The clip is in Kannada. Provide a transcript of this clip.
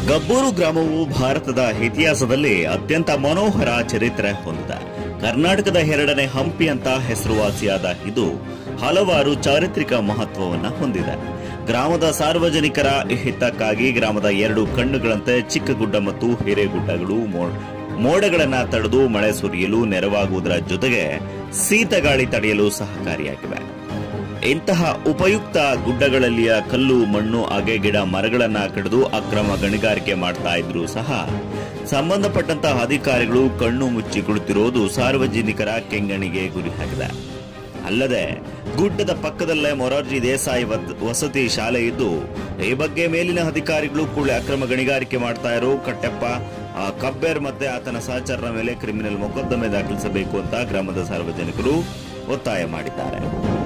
ಗಬ್ಬೂರು ಗ್ರಾಮವು ಭಾರತದ ಇತಿಹಾಸದಲ್ಲಿ ಅತ್ಯಂತ ಮನೋಹರ ಚರಿತ್ರೆ ಹೊಂದಿದೆ ಕರ್ನಾಟಕದ ಎರಡನೇ ಹಂಪಿ ಅಂತ ಹೆಸರುವಾಸಿಯಾದ ಇದು ಹಲವಾರು ಚಾರಿತ್ರಿಕ ಮಹತ್ವವನ್ನ ಹೊಂದಿದೆ ಗ್ರಾಮದ ಸಾರ್ವಜನಿಕರ ಹಿತಕ್ಕಾಗಿ ಗ್ರಾಮದ ಎರಡು ಕಣ್ಣುಗಳಂತೆ ಚಿಕ್ಕಗುಡ್ಡ ಮತ್ತು ಹಿರೇಗುಡ್ಡಗಳು ಮೋ- ಮೋಡಗಳನ್ನ ತಡೆದು ಮಳೆ ಸುರಿಯಲು ನೆರವಾಗುವುದರ ಜೊತೆಗೆ ಶೀತಗಾಳಿ ತಡೆಯಲು ಸಹಕಾರಿಯಾಗಿವೆ ಇಂತಹ ಉಪಯುಕ್ತ ಗುಡ್ಡಗಳಲ್ಲಿಯ ಕಲ್ಲು ಮಣ್ಣು ಅಗೆ ಗಿಡ ಮರಗಳನ್ನ ಕಡಿದು ಅಕ್ರಮ ಗಣಿಗಾರಿಕೆ ಮಾಡ್ತಾ ಇದ್ರು ಸಹ ಸಂಬಂಧಪಟ್ಟಂತಹ ಅಧಿಕಾರಿಗಳು ಕಣ್ಣು ಮುಚ್ಚಿ ಕುಳಿತಿರುವುದು ಸಾರ್ವಜನಿಕರ ಕೆಂಗಣಿಗೆ ಗುರಿಯಾಗಿದೆ ಅಲ್ಲದೆ ಗುಡ್ಡದ ಪಕ್ಕದಲ್ಲೇ ಮೊರಾರ್ಜಿ ದೇಸಾಯಿ ವದ್- ವಸತಿ ಶಾಲೆ ಇದ್ದು ಈ ಬಗ್ಗೆ ಮೇಲಿನ ಅಧಿಕಾರಿಗಳು ಕೂಡ ಅಕ್ರಮ ಗಣಿಗಾರಿಕೆ ಮಾಡ್ತಾ ಇರೋ ಕಟ್ಟೆಪ್ಪ ಆ, ಕಬ್ಬೆರ್ ಮತ್ತೆ ಆತನ ಸಹಚರರ ಮೇಲೆ ಕ್ರಿಮಿನಲ್ ಮೊಕದ್ದಮೆ ದಾಖಲಿಸಬೇಕು ಅಂತ ಗ್ರಾಮದ ಸಾರ್ವಜನಿಕರು ಒತ್ತಾಯ ಮಾಡಿದ್ದಾರೆ